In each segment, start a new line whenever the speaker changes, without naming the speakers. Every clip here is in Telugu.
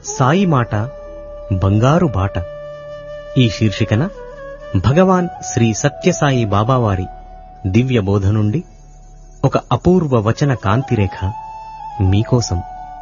సాయి మాట బంగారు బాట ఈ శీర్షికన భగవాన్ శ్రీ సత్యసాయి బాబావారి దివ్య బోధ నుండి ఒక అపూర్వ వచన కాంతిరేఖ మీకోసం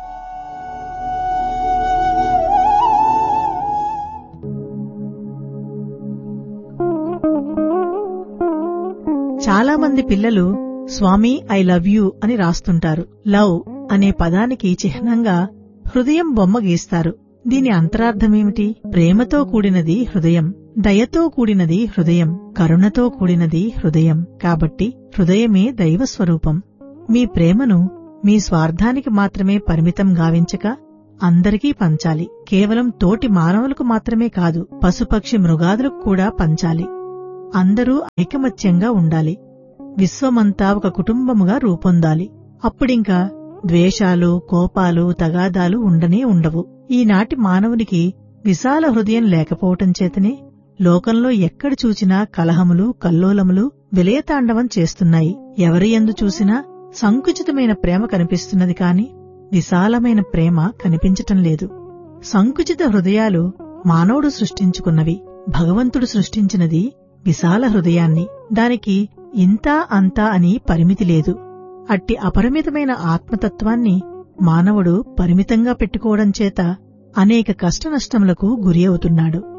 చాలా మంది పిల్లలు స్వామి ఐ లవ్ యూ అని రాస్తుంటారు లవ్ అనే పదానికి చిహ్నంగా హృదయం బొమ్మ గీస్తారు దీని అంతరార్థమేమిటి ప్రేమతో కూడినది హృదయం దయతో కూడినది హృదయం కరుణతో కూడినది హృదయం కాబట్టి హృదయమే దైవ స్వరూపం మీ ప్రేమను మీ స్వార్థానికి మాత్రమే పరిమితం గావించక అందరికీ పంచాలి కేవలం తోటి మానవులకు మాత్రమే కాదు పశుపక్షి మృగాదులకు కూడా పంచాలి అందరూ ఐకమత్యంగా ఉండాలి విశ్వమంతా ఒక కుటుంబముగా రూపొందాలి అప్పుడింకా ద్వేషాలు కోపాలు తగాదాలు ఉండనే ఉండవు ఈనాటి మానవునికి విశాల హృదయం లేకపోవటం చేతనే లోకంలో ఎక్కడ చూచినా కలహములు కల్లోలములు విలయతాండవం చేస్తున్నాయి ఎవరి ఎందు చూసినా సంకుచితమైన ప్రేమ కనిపిస్తున్నది కాని విశాలమైన ప్రేమ కనిపించటం లేదు సంకుచిత హృదయాలు మానవుడు సృష్టించుకున్నవి భగవంతుడు సృష్టించినది విశాల హృదయాన్ని దానికి ఇంతా అంతా అని పరిమితి లేదు అట్టి అపరిమితమైన ఆత్మతత్వాన్ని మానవుడు పరిమితంగా పెట్టుకోవడం చేత అనేక కష్టనష్టములకు గురి అవుతున్నాడు